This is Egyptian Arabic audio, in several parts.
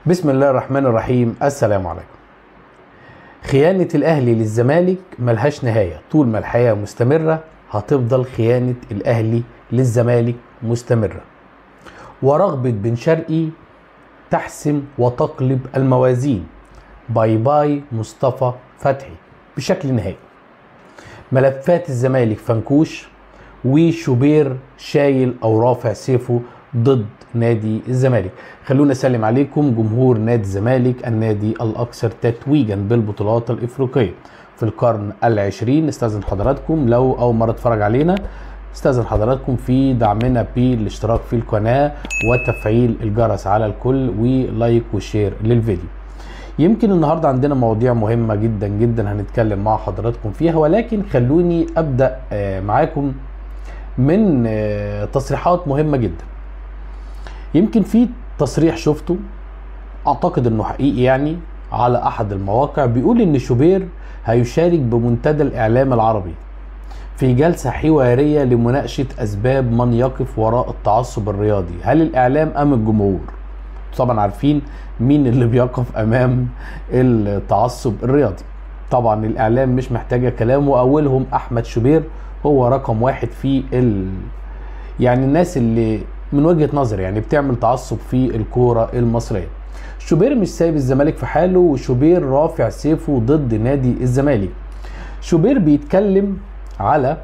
بسم الله الرحمن الرحيم السلام عليكم خيانة الأهلي للزمالك ملهاش نهاية طول ما الحياة مستمرة هتفضل خيانة الأهلي للزمالك مستمرة ورغبة بن شرقي تحسم وتقلب الموازين باي باي مصطفى فتحي بشكل نهائي ملفات الزمالك فنكوش وشوبير شايل او رافع سيفه ضد نادي الزمالك خلونا نسلم عليكم جمهور نادي الزمالك النادي الاكثر تتويجا بالبطولات الافريقيه في القرن العشرين استاذن حضراتكم لو اول مره تتفرج علينا استاذن حضراتكم في دعمنا بالاشتراك في القناه وتفعيل الجرس على الكل ولايك وشير للفيديو يمكن النهارده عندنا مواضيع مهمه جدا جدا هنتكلم مع حضراتكم فيها ولكن خلوني ابدا معاكم من تصريحات مهمه جدا يمكن في تصريح شفته اعتقد انه حقيقي يعني على احد المواقع بيقول ان شوبير هيشارك بمنتدى الاعلام العربي في جلسة حوارية لمناقشة أسباب من يقف وراء التعصب الرياضي هل الإعلام أم الجمهور؟ طبعا عارفين مين اللي بيقف أمام التعصب الرياضي طبعا الإعلام مش محتاجة كلام وأولهم أحمد شوبير هو رقم واحد في ال... يعني الناس اللي من وجهة نظري يعني بتعمل تعصب في الكورة المصرية شوبير مش سايب الزمالك في حاله وشوبير رافع سيفه ضد نادي الزمالك شوبير بيتكلم على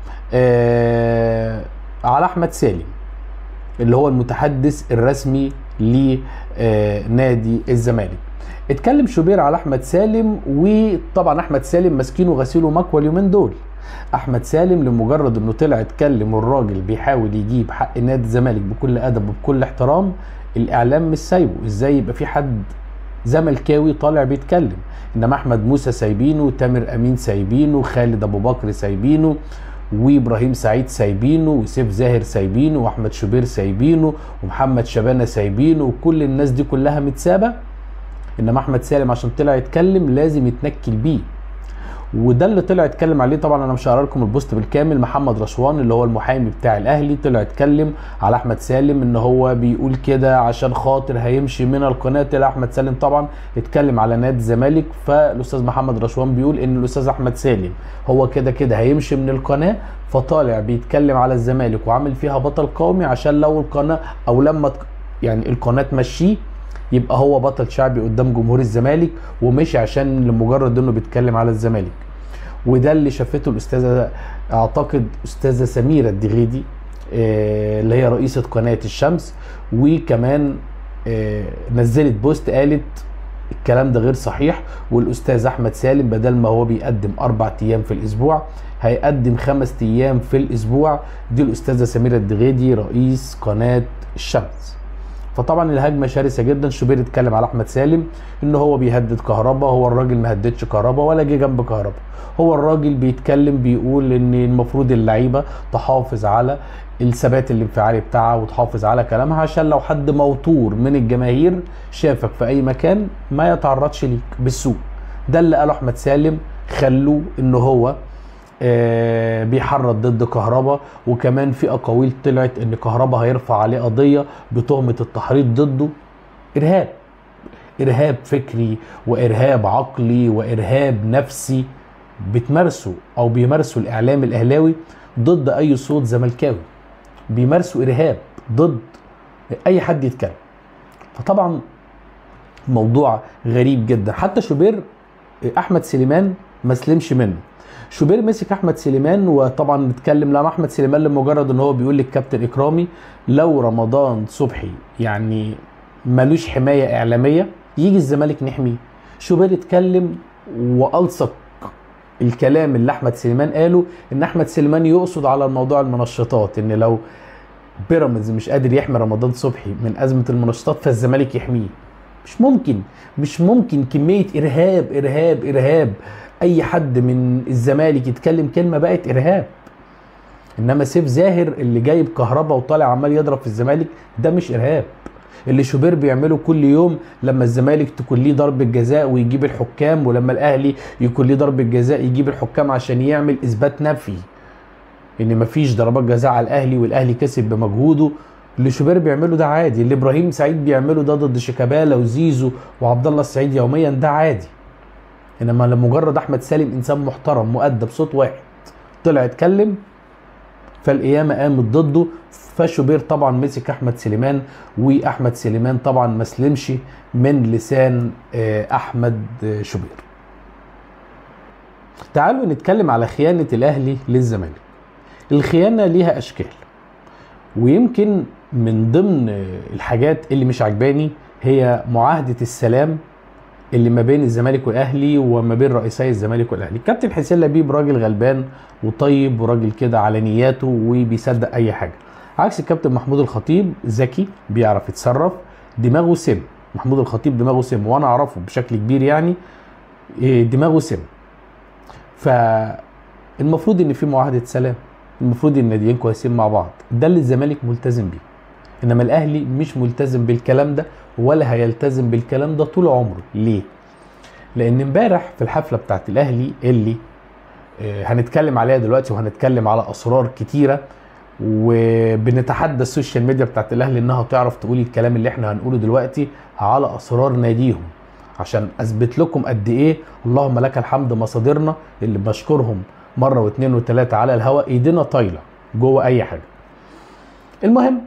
آه على احمد سالم اللي هو المتحدث الرسمي لنادي الزمالك اتكلم شوبير على احمد سالم وطبعا احمد سالم ماسكينه غسيله مكوى اليومين دول احمد سالم لمجرد انه طلع اتكلم والراجل بيحاول يجيب حق نادي الزمالك بكل ادب وبكل احترام الاعلام مش سايبه ازاي يبقى في حد زملكاوي طالع بيتكلم انما احمد موسى سايبينه تامر امين سايبينه خالد ابو بكر سايبينه وابراهيم سعيد سايبينه وسيف زاهر سايبينه واحمد شوبير سايبينه ومحمد شبانه سايبينه وكل الناس دي كلها متسابه انما احمد سالم عشان طلع يتكلم لازم يتنكل بيه وده اللي طلع يتكلم عليه طبعا انا مش هقرا لكم البوست بالكامل محمد رشوان اللي هو المحامي بتاع الاهلي طلع يتكلم على احمد سالم ان هو بيقول كده عشان خاطر هيمشي من القناه طلع احمد سالم طبعا اتكلم على نادي الزمالك فالاستاذ محمد رشوان بيقول ان الاستاذ احمد سالم هو كده كده هيمشي من القناه فطالع بيتكلم على الزمالك وعامل فيها بطل قومي عشان لو القناه او لما يعني القناه تمشيه يبقى هو بطل شعبي قدام جمهور الزمالك ومشي عشان لمجرد انه بيتكلم على الزمالك وده اللي شافته الاستاذه اعتقد استاذه سميره الدغيدي اللي هي رئيسه قناه الشمس وكمان نزلت بوست قالت الكلام ده غير صحيح والاستاذ احمد سالم بدل ما هو بيقدم اربع ايام في الاسبوع هيقدم خمس ايام في الاسبوع دي الاستاذه سميره الدغيدي رئيس قناه الشمس فطبعا الهجمه شرسه جدا شوبير اتكلم على احمد سالم ان هو بيهدد كهربا هو الراجل ما هددش كهربا ولا جه جنب كهربا هو الراجل بيتكلم بيقول ان المفروض اللعيبه تحافظ على الثبات الانفعالي بتاعها وتحافظ على كلامها عشان لو حد موتور من الجماهير شافك في اي مكان ما يتعرضش ليك بالسوء ده اللي قاله احمد سالم خلوه ان هو آه بيحرض ضد كهربا وكمان في اقاويل طلعت ان كهربا هيرفع عليه قضيه بتهمه التحريض ضده ارهاب ارهاب فكري وارهاب عقلي وارهاب نفسي بتمارسه او بيمارسوا الاعلام الاهلاوي ضد اي صوت زملكاوي بيمارسوا ارهاب ضد اي حد يتكلم فطبعا موضوع غريب جدا حتى شوبير احمد سليمان ما سلمش منه شوبير مسك احمد سليمان وطبعا نتكلم لما احمد سليمان لمجرد ان هو بيقول للكابتن اكرامي لو رمضان صبحي يعني ملوش حمايه اعلاميه يجي الزمالك نحميه شوبير اتكلم والصق الكلام اللي احمد سليمان قاله ان احمد سليمان يقصد على الموضوع المنشطات ان لو بيراميدز مش قادر يحمي رمضان صبحي من ازمه المنشطات فالزمالك يحميه مش ممكن مش ممكن كميه ارهاب ارهاب ارهاب اي حد من الزمالك يتكلم كلمه بقت ارهاب انما سيف زاهر اللي جايب كهربا وطالع عمال يضرب في الزمالك ده مش ارهاب اللي شوبير بيعمله كل يوم لما الزمالك تكون ليه ضربه جزاء ويجيب الحكام ولما الاهلي يكون ليه ضربه جزاء يجيب الحكام عشان يعمل اثبات نفي ان مفيش ضربات جزاء على الاهلي والاهلي كسب بمجهوده اللي شوبير بيعمله ده عادي اللي ابراهيم سعيد بيعمله ده ضد شيكابالا وزيزو وعبد الله السعيد يوميا ده عادي انما لمجرد احمد سالم انسان محترم مؤدب صوت واحد طلع اتكلم فالقيامه قامت ضده فشوبير طبعا مسك احمد سليمان واحمد سليمان طبعا ما سلمش من لسان آه، احمد آه، شوبير تعالوا نتكلم على خيانه الاهلي للزمالك الخيانه ليها اشكال ويمكن من ضمن الحاجات اللي مش عجباني هي معاهده السلام اللي ما بين الزمالك والاهلي وما بين رئيسي الزمالك والاهلي كابتن حسين لبيب راجل غلبان وطيب وراجل كده على نياته وبيصدق اي حاجه عكس الكابتن محمود الخطيب ذكي بيعرف يتصرف دماغه سم محمود الخطيب دماغه سم وانا اعرفه بشكل كبير يعني إيه، دماغه سم فالمفروض ان في معاهده سلام المفروض ان الناديين كويسين مع بعض ده اللي الزمالك ملتزم بيه انما الاهلي مش ملتزم بالكلام ده ولا هيلتزم بالكلام ده طول عمره ليه لان امبارح في الحفله بتاعت الاهلي اللي آه، هنتكلم عليها دلوقتي وهنتكلم على اسرار كتيره وبنتحدى السوشيال ميديا بتاعت الاهلي انها تعرف تقول الكلام اللي احنا هنقوله دلوقتي على اسرار ناديهم عشان اثبت لكم قد ايه اللهم لك الحمد مصادرنا اللي بشكرهم مره واثنين وثلاثه على الهواء ايدينا طايله جوه اي حاجه المهم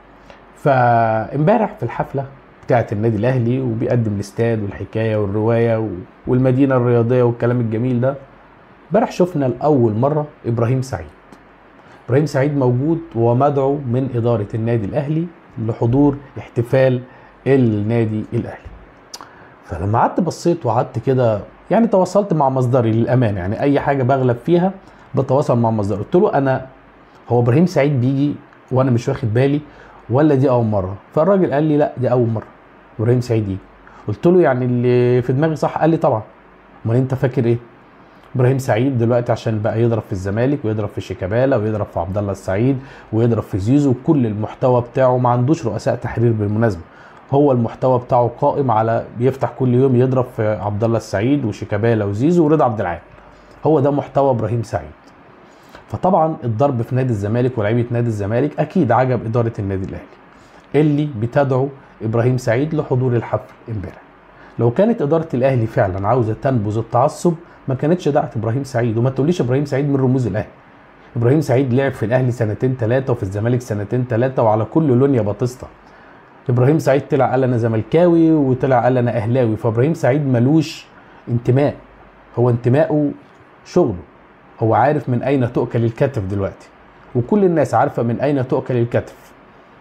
فامبارح في الحفله بتاعت النادي الاهلي وبيقدم الاستاد والحكايه والروايه و- والمدينه الرياضيه والكلام الجميل ده امبارح شفنا لاول مره ابراهيم سعيد ابراهيم سعيد موجود ومدعو من اداره النادي الاهلي لحضور احتفال النادي الاهلي فلما قعدت بصيت وقعدت كده يعني تواصلت مع مصدري للامانه يعني اي حاجه بغلب فيها بتواصل مع مصدري قلت له انا هو ابراهيم سعيد بيجي وانا مش واخد بالي ولا دي اول مره فالراجل قال لي لا دي اول مره ابراهيم سعيد يجي قلت له يعني اللي في دماغي صح قال لي طبعا امال انت فاكر ايه ابراهيم سعيد دلوقتي عشان بقى يضرب في الزمالك ويضرب في شيكابالا ويضرب في عبد الله السعيد ويضرب في زيزو كل المحتوى بتاعه ما عندوش رؤساء تحرير بالمناسبه هو المحتوى بتاعه قائم على بيفتح كل يوم يضرب في عبد الله السعيد وشيكابالا وزيزو ورضا عبد العال هو ده محتوى ابراهيم سعيد فطبعا الضرب في نادي الزمالك ولاعيبه نادي الزمالك اكيد عجب اداره النادي الاهلي اللي بتدعو ابراهيم سعيد لحضور الحفل امبارح لو كانت اداره الاهلي فعلا عاوزه تنبذ التعصب ما كانتش دعت ابراهيم سعيد وما تقوليش ابراهيم سعيد من رموز الاهلي ابراهيم سعيد لعب في الاهلي سنتين ثلاثه وفي الزمالك سنتين ثلاثه وعلى كل لون يا باتيستا ابراهيم سعيد طلع قال انا زملكاوي وطلع قال انا اهلاوي فابراهيم سعيد ملوش انتماء هو انتمائه شغله هو عارف من اين تؤكل الكتف دلوقتي وكل الناس عارفه من اين تؤكل الكتف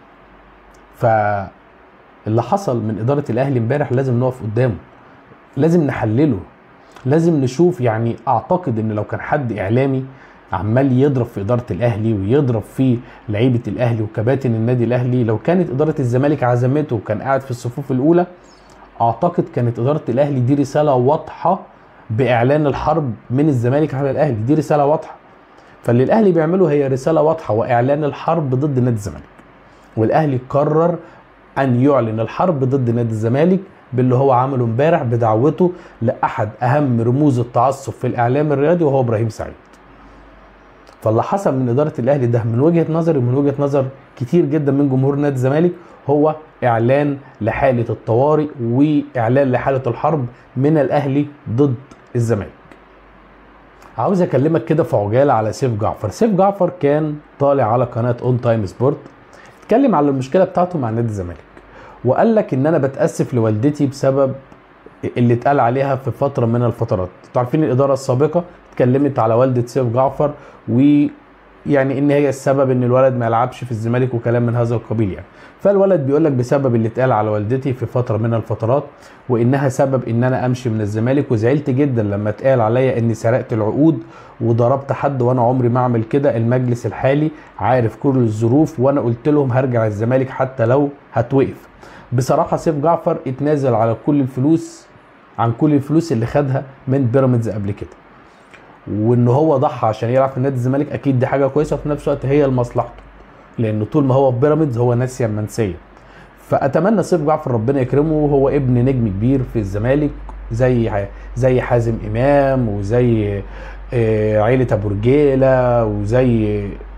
فاللي حصل من اداره الاهلي امبارح لازم نقف قدامه لازم نحلله لازم نشوف يعني اعتقد ان لو كان حد اعلامي عمال يضرب في اداره الاهلي ويضرب في لعيبه الاهلي وكباتن النادي الاهلي لو كانت اداره الزمالك عزمته وكان قاعد في الصفوف الاولى اعتقد كانت اداره الاهلي دي رساله واضحه باعلان الحرب من الزمالك على الاهلي دي رساله واضحه فاللي الاهلي بيعمله هي رساله واضحه واعلان الحرب ضد نادي الزمالك والاهلي قرر ان يعلن الحرب ضد نادي الزمالك باللي هو عمله امبارح بدعوته لاحد اهم رموز التعصب في الاعلام الرياضي وهو ابراهيم سعيد فاللي حصل من اداره الاهلي ده من وجهه نظري ومن وجهه نظر كتير جدا من جمهور نادي الزمالك هو اعلان لحاله الطوارئ واعلان لحاله الحرب من الاهلي ضد الزمالك عاوز اكلمك كده في عجاله على سيف جعفر سيف جعفر كان طالع على قناه اون تايم سبورت اتكلم على المشكله بتاعته مع نادي الزمالك وقال لك ان انا بتاسف لوالدتي بسبب اللي اتقال عليها في فتره من الفترات انتوا عارفين الاداره السابقه اتكلمت على والده سيف جعفر ويعني ان هي السبب ان الولد ما يلعبش في الزمالك وكلام من هذا القبيل يعني فالولد بيقول لك بسبب اللي اتقال على والدتي في فتره من الفترات وانها سبب ان انا امشي من الزمالك وزعلت جدا لما اتقال عليا اني سرقت العقود وضربت حد وانا عمري ما اعمل كده المجلس الحالي عارف كل الظروف وانا قلت لهم هرجع الزمالك حتى لو هتوقف بصراحه سيف جعفر اتنازل على كل الفلوس عن كل الفلوس اللي خدها من بيراميدز قبل كده وان هو ضحى عشان يلعب في نادي الزمالك اكيد دي حاجه كويسه وفي نفس الوقت هي لمصلحته لان طول ما هو في بيراميدز هو ناسيا منسيه فاتمنى سيف جعفر ربنا يكرمه وهو ابن نجم كبير في الزمالك زي زي حازم امام وزي آه، عيله ابو رجيله وزي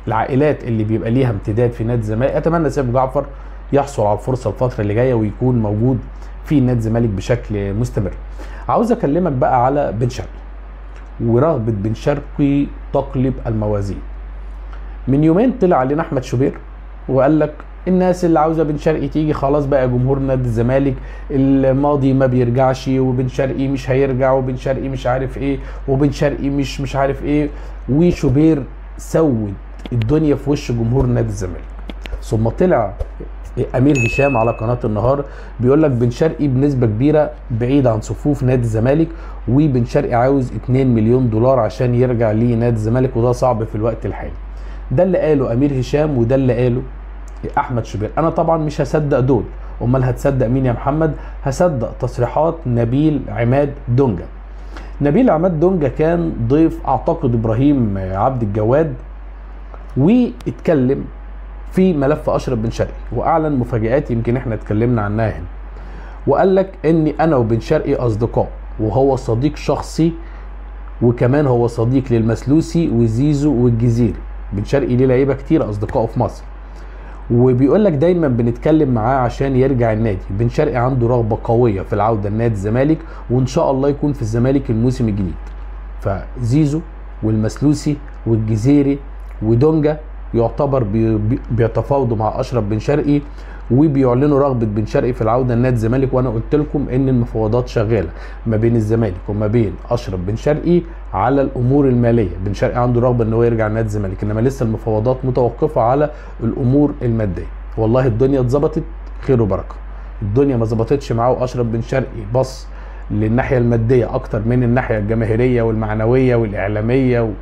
العائلات اللي بيبقى ليها امتداد في نادي الزمالك اتمنى سيف جعفر يحصل على الفرصه الفتره اللي جايه ويكون موجود في نادي الزمالك بشكل مستمر عاوز اكلمك بقى على بن شرقي ورغبه بن شرقي تقلب الموازين من يومين طلع علينا احمد شوبير وقال لك الناس اللي عاوزه بن شرقي تيجي خلاص بقى جمهور نادي الزمالك الماضي ما بيرجعش وبن شرقي مش هيرجع وبن شرقي مش عارف ايه وبن شرقي مش مش عارف ايه وشوبير سود الدنيا في وش جمهور نادي الزمالك ثم طلع امير هشام على قناه النهار بيقول لك بن شرقي بنسبه كبيره بعيد عن صفوف نادي الزمالك وبن شرقي عاوز 2 مليون دولار عشان يرجع لنادي الزمالك وده صعب في الوقت الحالي ده اللي قاله امير هشام وده اللي قاله احمد شوبير انا طبعا مش هصدق دول امال هتصدق مين يا محمد هصدق تصريحات نبيل عماد دونجا نبيل عماد دونجا كان ضيف اعتقد ابراهيم عبد الجواد واتكلم في ملف اشرف بن شرقي واعلن مفاجات يمكن احنا اتكلمنا عنها هنا وقال لك اني انا وبن شرقي اصدقاء وهو صديق شخصي وكمان هو صديق للمسلوسي وزيزو والجزيري بن شرقي ليه لعيبه كتير اصدقائه في مصر وبيقول لك دايما بنتكلم معاه عشان يرجع النادي بن شرقي عنده رغبه قويه في العوده لنادي الزمالك وان شاء الله يكون في الزمالك الموسم الجديد فزيزو والمسلوسي والجزيري ودونجا يعتبر بي بيتفاوضوا مع اشرف بن شرقي وبيعلنوا رغبه بن شرقي في العوده لنادي الزمالك وانا قلت لكم ان المفاوضات شغاله ما بين الزمالك وما بين اشرف بن شرقي على الامور الماليه بن شرقي عنده رغبه ان هو يرجع نادي الزمالك انما لسه المفاوضات متوقفه على الامور الماديه والله الدنيا اتظبطت خير وبركه الدنيا ما ظبطتش معاه واشرف بن شرقي بص للناحيه الماديه اكتر من الناحيه الجماهيريه والمعنويه والاعلاميه و...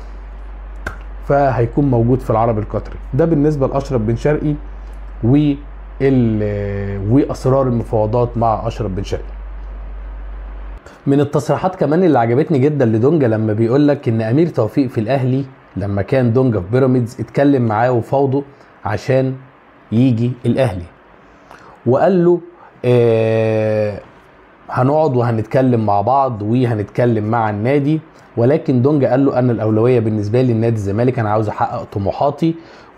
فهيكون موجود في العرب القطري ده بالنسبه لاشرف بن شرقي و واسرار المفاوضات مع اشرف بن شرقي من التصريحات كمان اللي عجبتني جدا لدونجا لما بيقول لك ان امير توفيق في الاهلي لما كان دونجا في بيراميدز اتكلم معاه وفاوضه عشان يجي الاهلي وقال له آه هنقعد وهنتكلم مع بعض وهنتكلم مع النادي ولكن دونجا قال له انا الاولويه بالنسبه لي النادي الزمالك انا عاوز احقق طموحاتي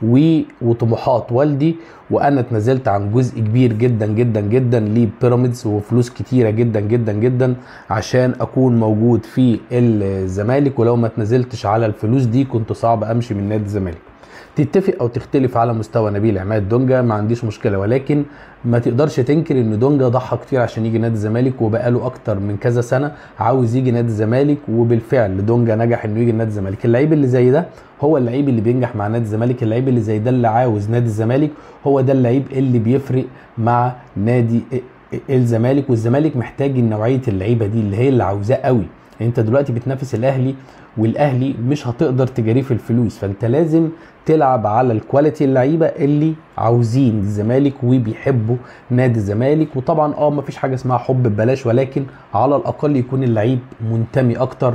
وطموحات والدي وانا اتنازلت عن جزء كبير جدا جدا جدا لبيراميدز وفلوس كتيره جدا جدا جدا عشان اكون موجود في الزمالك ولو ما اتنازلتش على الفلوس دي كنت صعب امشي من نادي الزمالك تتفق او تختلف على مستوى نبيل عماد دونجا ما عنديش مشكله ولكن ما تقدرش تنكر ان دونجا ضحى كتير عشان يجي نادي الزمالك وبقاله اكتر من كذا سنه عاوز يجي نادي الزمالك وبالفعل دونجا نجح انه يجي نادي الزمالك اللعيب اللي زي ده هو اللعيب اللي بينجح مع نادي الزمالك اللعيب اللي زي ده اللي عاوز نادي الزمالك هو ده اللعيب اللي بيفرق مع نادي الزمالك والزمالك محتاج نوعيه اللعيبه دي اللي هي اللي عاوزاه قوي انت دلوقتي بتنافس الاهلي والاهلي مش هتقدر تجاريه في الفلوس فانت لازم تلعب على الكواليتي اللعيبه اللي عاوزين الزمالك وبيحبوا نادي الزمالك وطبعا اه مفيش حاجه اسمها حب ببلاش ولكن على الاقل يكون اللعيب منتمي اكتر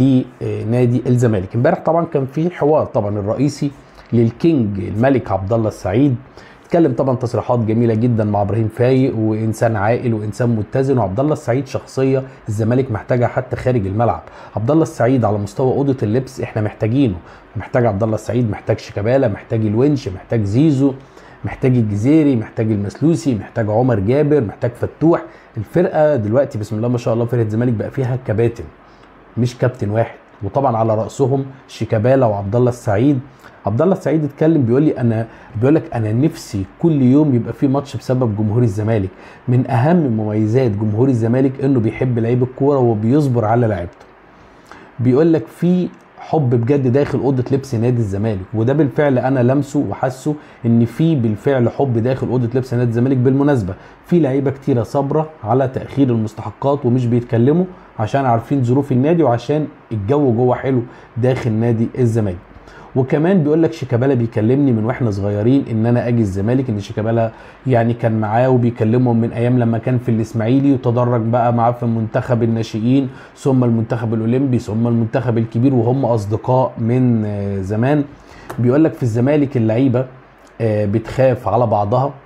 لنادي الزمالك امبارح طبعا كان في حوار طبعا الرئيسي للكينج الملك عبد الله السعيد اتكلم طبعا تصريحات جميله جدا مع ابراهيم فايق وانسان عاقل وانسان متزن وعبد الله السعيد شخصيه الزمالك محتاجها حتى خارج الملعب عبد الله السعيد على مستوى اوضه اللبس احنا محتاجينه محتاج عبد الله السعيد محتاج شيكابالا محتاج الونش محتاج زيزو محتاج الجزيري محتاج المسلوسي محتاج عمر جابر محتاج فتوح الفرقه دلوقتي بسم الله ما شاء الله فرقه الزمالك بقى فيها كباتن مش كابتن واحد وطبعا على راسهم شيكابالا وعبد الله السعيد عبد الله السعيد اتكلم بيقول لي انا بيقول لك انا نفسي كل يوم يبقى في ماتش بسبب جمهور الزمالك من اهم مميزات جمهور الزمالك انه بيحب لعيب الكوره وبيصبر على لعيبته بيقول لك في حب بجد داخل اوضه لبس نادي الزمالك وده بالفعل انا لمسه وحاسه ان في بالفعل حب داخل اوضه لبس نادي الزمالك بالمناسبه في لعيبه كتيره صابره على تاخير المستحقات ومش بيتكلموا عشان عارفين ظروف النادي وعشان الجو جوه حلو داخل نادي الزمالك وكمان بيقول لك شيكابالا بيكلمني من واحنا صغيرين ان انا اجي الزمالك ان شيكابالا يعني كان معاه وبيكلمهم من ايام لما كان في الاسماعيلي وتدرج بقى معاه في منتخب الناشئين ثم المنتخب الاولمبي ثم المنتخب الكبير وهم اصدقاء من زمان بيقول لك في الزمالك اللعيبه بتخاف على بعضها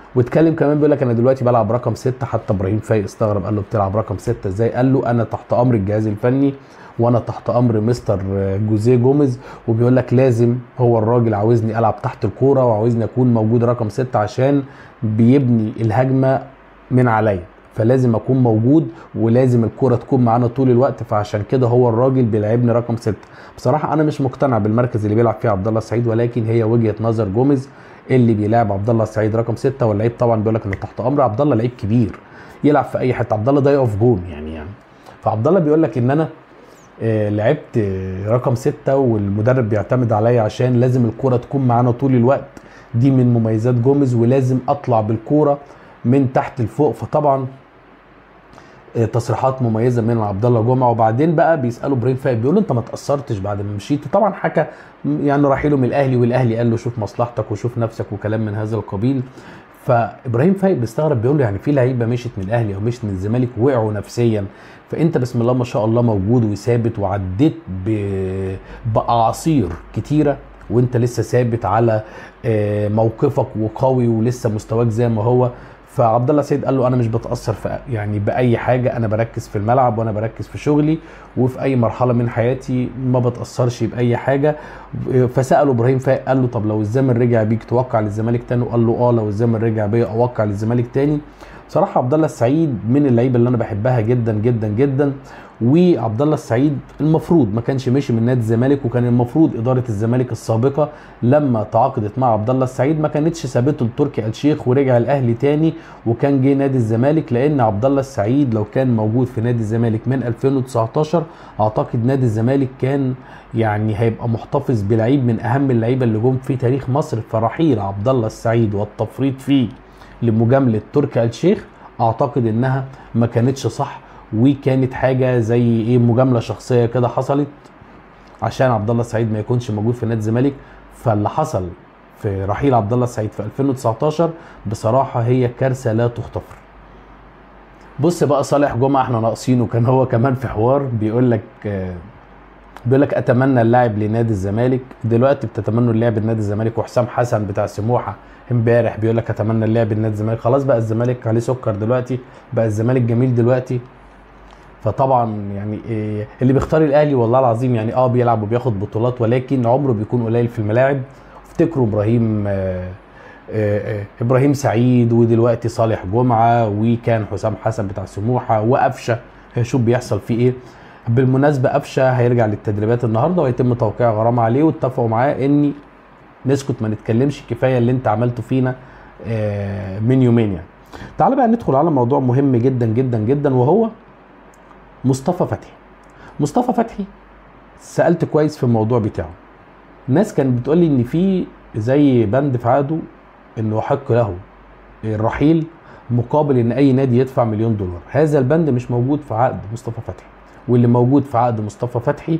واتكلم كمان بيقول لك انا دلوقتي بلعب رقم ستة حتى ابراهيم فايق استغرب قال له بتلعب رقم ستة ازاي قال له انا تحت امر الجهاز الفني وانا تحت امر مستر جوزيه جوميز وبيقول لك لازم هو الراجل عاوزني العب تحت الكوره وعاوزني اكون موجود رقم ستة عشان بيبني الهجمه من عليا فلازم اكون موجود ولازم الكرة تكون معانا طول الوقت فعشان كده هو الراجل بيلعبني رقم ستة بصراحة انا مش مقتنع بالمركز اللي بيلعب فيه عبد الله السعيد ولكن هي وجهة نظر جوميز اللي بيلعب عبد الله السعيد رقم ستة واللعيب طبعا بيقول لك انه تحت امر عبد الله لعيب كبير يلعب في اي حته عبد الله ده يقف جون يعني يعني فعبد الله بيقول لك ان انا آه، لعبت آه، رقم ستة والمدرب بيعتمد عليا عشان لازم الكرة تكون معانا طول الوقت دي من مميزات جوميز ولازم اطلع بالكوره من تحت لفوق فطبعا آه، تصريحات مميزه من عبد الله جمعه وبعدين بقى بيسالوا ابراهيم فايق بيقول له انت ما تاثرتش بعد ما مشيت طبعا حكى م- يعني رحيله من الاهلي والاهلي قال له شوف مصلحتك وشوف نفسك وكلام من هذا القبيل فابراهيم فايق بيستغرب بيقول له يعني في لعيبه مشيت من الاهلي او مشيت من الزمالك وقعوا نفسيا فانت بسم الله ما شاء الله موجود وثابت وعديت ب- باعاصير كتيره وانت لسه ثابت على آه، موقفك وقوي ولسه مستواك زي ما هو فعبد الله سيد قال له انا مش بتاثر في يعني باي حاجه انا بركز في الملعب وانا بركز في شغلي وفي اي مرحله من حياتي ما بتاثرش باي حاجه فساله ابراهيم فايق قال له طب لو الزمن رجع بيك توقع للزمالك تاني وقال له اه لو الزمن رجع بيا اوقع للزمالك تاني بصراحه عبد الله السعيد من اللعيبه اللي انا بحبها جدا جدا جدا وعبد الله السعيد المفروض ما كانش مشي من نادي الزمالك وكان المفروض اداره الزمالك السابقه لما تعاقدت مع عبد الله السعيد ما كانتش سابته لتركي آل الشيخ ورجع الاهلي تاني وكان جه نادي الزمالك لان عبد الله السعيد لو كان موجود في نادي الزمالك من 2019 اعتقد نادي الزمالك كان يعني هيبقى محتفظ بلعيب من اهم اللعيبه اللي جم في تاريخ مصر فرحيل عبد الله السعيد والتفريط فيه لمجامله تركي آل الشيخ اعتقد انها ما كانتش صح وكانت حاجه زي ايه مجامله شخصيه كده حصلت عشان عبد الله السعيد ما يكونش موجود في نادي الزمالك فاللي حصل في رحيل عبد الله السعيد في 2019 بصراحه هي كارثه لا تغتفر بص بقى صالح جمعه احنا ناقصينه كان هو كمان في حوار بيقول لك آه، بيقول لك اتمنى اللاعب لنادي الزمالك دلوقتي بتتمنوا اللعب لنادي الزمالك وحسام حسن بتاع سموحه امبارح بيقول لك اتمنى اللعب لنادي الزمالك خلاص بقى الزمالك عليه سكر دلوقتي بقى الزمالك جميل دلوقتي فطبعا يعني إيه اللي بيختار الاهلي والله العظيم يعني اه بيلعب وبياخد بطولات ولكن عمره بيكون قليل في الملاعب افتكروا ابراهيم آه آه آه ابراهيم سعيد ودلوقتي صالح جمعه وكان حسام حسن بتاع سموحه وقفشه شوف بيحصل فيه ايه بالمناسبه قفشه هيرجع للتدريبات النهارده ويتم توقيع غرامه عليه واتفقوا معاه اني نسكت ما نتكلمش كفايه اللي انت عملته فينا آه، من يومين يعني تعال بقى ندخل على موضوع مهم جدا جدا جدا وهو مصطفى فتحي مصطفى فتحي سالت كويس في الموضوع بتاعه الناس كانت بتقول لي ان في زي بند في عقده انه يحق له الرحيل مقابل ان اي نادي يدفع مليون دولار هذا البند مش موجود في عقد مصطفى فتحي واللي موجود في عقد مصطفى فتحي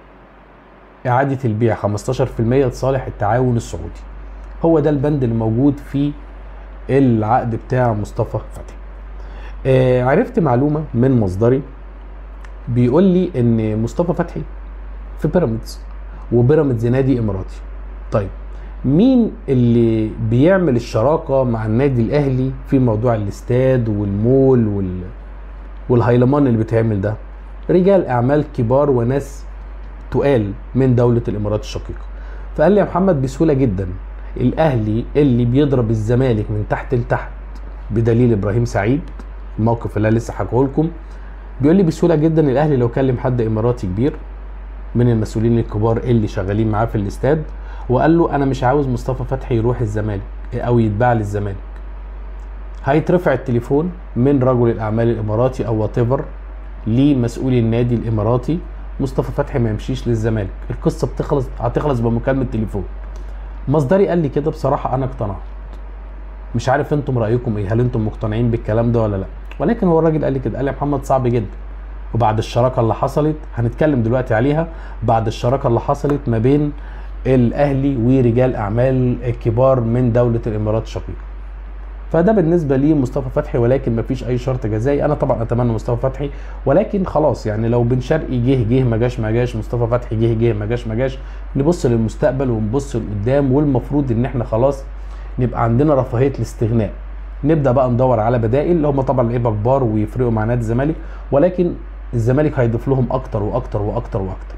اعاده البيع 15% لصالح التعاون السعودي هو ده البند اللي موجود في العقد بتاع مصطفى فتحي آه عرفت معلومه من مصدري بيقول لي ان مصطفى فتحي في بيراميدز وبيراميدز نادي اماراتي طيب مين اللي بيعمل الشراكه مع النادي الاهلي في موضوع الاستاد والمول وال والهيلمان اللي بيتعمل ده رجال اعمال كبار وناس تقال من دوله الامارات الشقيقه فقال لي يا محمد بسهوله جدا الاهلي اللي بيضرب الزمالك من تحت لتحت بدليل ابراهيم سعيد الموقف اللي أنا لسه حكيه لكم بيقول لي بسهوله جدا الاهلي لو كلم حد اماراتي كبير من المسؤولين الكبار اللي شغالين معاه في الاستاد وقال له انا مش عاوز مصطفى فتحي يروح الزمالك او يتباع للزمالك هيترفع التليفون من رجل الاعمال الاماراتي او وات لمسؤول النادي الاماراتي مصطفى فتحي ما يمشيش للزمالك القصه بتخلص هتخلص بمكالمه تليفون مصدري قال لي كده بصراحه انا اقتنعت مش عارف انتم رايكم ايه هل انتم مقتنعين بالكلام ده ولا لا ولكن هو الراجل قال لي كده قال لي يا محمد صعب جدا وبعد الشراكه اللي حصلت هنتكلم دلوقتي عليها بعد الشراكه اللي حصلت ما بين الاهلي ورجال اعمال كبار من دوله الامارات الشقيقه فده بالنسبه لي مصطفى فتحي ولكن ما فيش اي شرط جزائي انا طبعا اتمنى مصطفى فتحي ولكن خلاص يعني لو بن شرقي جه جه ما جاش ما جاش مصطفى فتحي جه جه ما جاش ما جاش نبص للمستقبل ونبص لقدام والمفروض ان احنا خلاص نبقى عندنا رفاهيه الاستغناء نبدا بقى ندور على بدائل اللي هم طبعا لعيبه كبار ويفرقوا مع نادي الزمالك ولكن الزمالك هيضيف لهم اكتر واكتر واكتر واكتر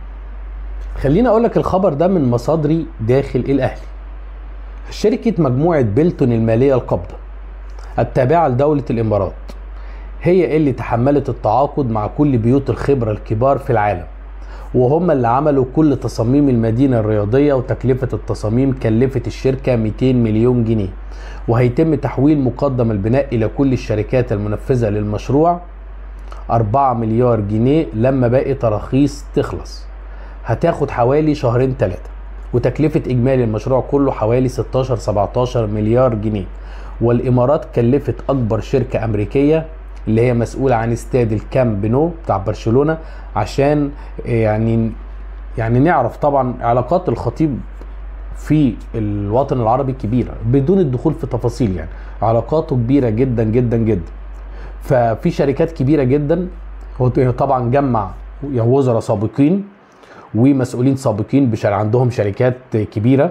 خليني اقول لك الخبر ده من مصادري داخل الاهلي شركه مجموعه بيلتون الماليه القابضه التابعه لدوله الامارات هي اللي تحملت التعاقد مع كل بيوت الخبره الكبار في العالم وهم اللي عملوا كل تصاميم المدينة الرياضية وتكلفة التصاميم كلفت الشركة 200 مليون جنيه وهيتم تحويل مقدم البناء إلى كل الشركات المنفذة للمشروع 4 مليار جنيه لما باقي تراخيص تخلص هتاخد حوالي شهرين ثلاثة وتكلفة إجمالي المشروع كله حوالي 16 17 مليار جنيه والإمارات كلفت أكبر شركة أمريكية اللي هي مسؤولة عن استاد الكامب نو بتاع برشلونة عشان يعني يعني نعرف طبعا علاقات الخطيب في الوطن العربي كبيرة بدون الدخول في تفاصيل يعني علاقاته كبيرة جدا جدا جدا ففي شركات كبيرة جدا هو طبعا جمع وزراء سابقين ومسؤولين سابقين بشر عندهم شركات كبيرة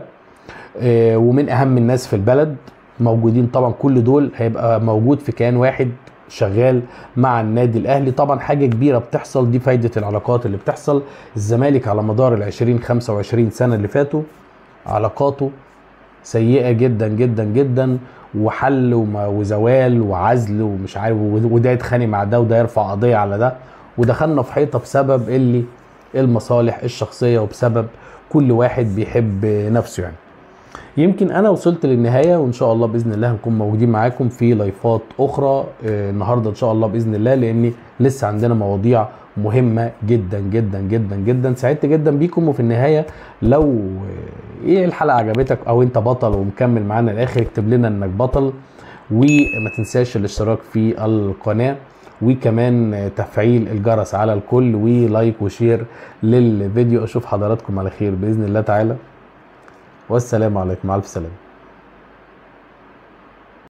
ومن أهم الناس في البلد موجودين طبعا كل دول هيبقى موجود في كيان واحد شغال مع النادي الاهلي طبعا حاجه كبيره بتحصل دي فايده العلاقات اللي بتحصل الزمالك على مدار ال 20 25 سنه اللي فاتوا علاقاته سيئه جدا جدا جدا وحل وزوال وعزل ومش عارف وده يتخانق مع ده وده يرفع قضيه على ده ودخلنا في حيطه بسبب اللي المصالح الشخصيه وبسبب كل واحد بيحب نفسه يعني يمكن انا وصلت للنهايه وان شاء الله باذن الله هنكون موجودين معاكم في لايفات اخرى النهارده ان شاء الله باذن الله لان لسه عندنا مواضيع مهمه جدا جدا جدا جدا سعدت جدا بيكم وفي النهايه لو ايه الحلقه عجبتك او انت بطل ومكمل معانا الاخر اكتب لنا انك بطل وما تنساش الاشتراك في القناه وكمان تفعيل الجرس على الكل ولايك وشير للفيديو اشوف حضراتكم على خير باذن الله تعالى والسلام عليكم مع الف سلامه